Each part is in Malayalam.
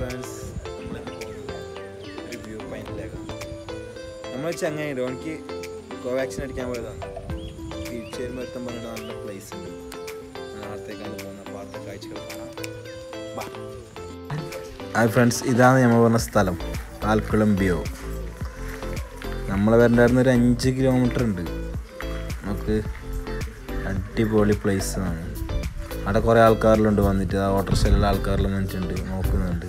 ഫ്രണ്ട്സ് ഒരു വ്യൂ പോയിന്റിലേക്കാണ് നമ്മൾ ചങ്ങായിട്ടോ എനിക്ക് കോവാക്സിൻ അടിക്കാൻ പോയതാണ് തിരിച്ചു വരുമ്പോൾ എത്തുമ്പോൾ നല്ല പ്ലേസ് ഉണ്ട് നാളത്തേക്കാണ് പോകുന്നത് അപ്പോൾ അടുത്ത കാഴ്ചകൾ കാണാം ബാ ഹായ് ഫ്രണ്ട്സ് ഇതാണ് നമ്മൾ പറഞ്ഞ സ്ഥലം ആൽക്കുളം ബിയോ നമ്മളെ വരണ്ടായിരുന്ന ഒരു അഞ്ച് കിലോമീറ്റർ ഉണ്ട് നമുക്ക് അടിപൊളി പ്ലേസ് ആണ് അവിടെ കുറേ ആൾക്കാരിലുണ്ട് വന്നിട്ട് ആ ഓട്ടോറിക്ഷയിലുള്ള ആൾക്കാരെല്ലാം വന്നിട്ടുണ്ട് നോക്കുന്നുണ്ട്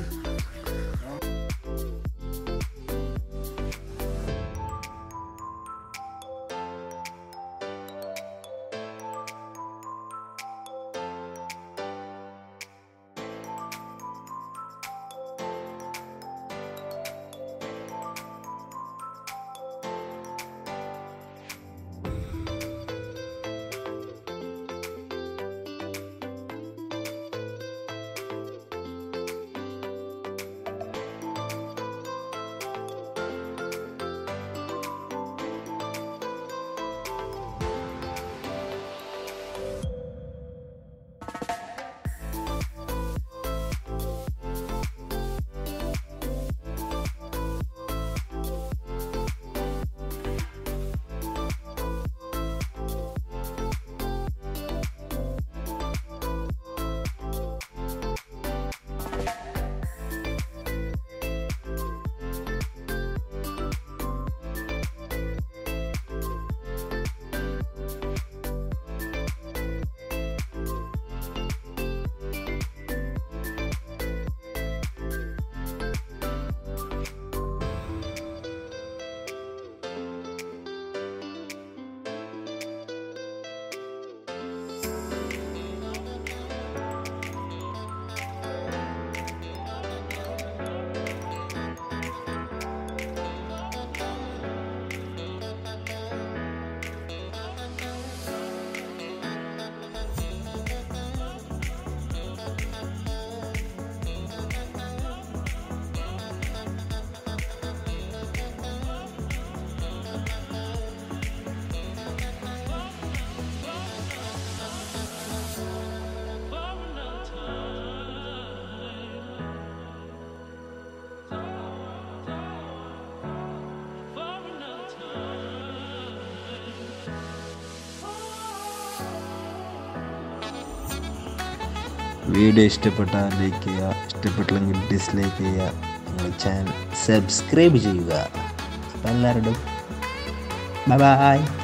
വീഡിയോ ഇഷ്ടപ്പെട്ടാൽ ലൈക്ക് ചെയ്യുക ഇഷ്ടപ്പെട്ടില്ലെങ്കിൽ ഡിസ്ലൈക്ക് ചെയ്യുക ഞങ്ങളുടെ ചാനൽ സബ്സ്ക്രൈബ് ചെയ്യുക എല്ലാവരോടും ബൈ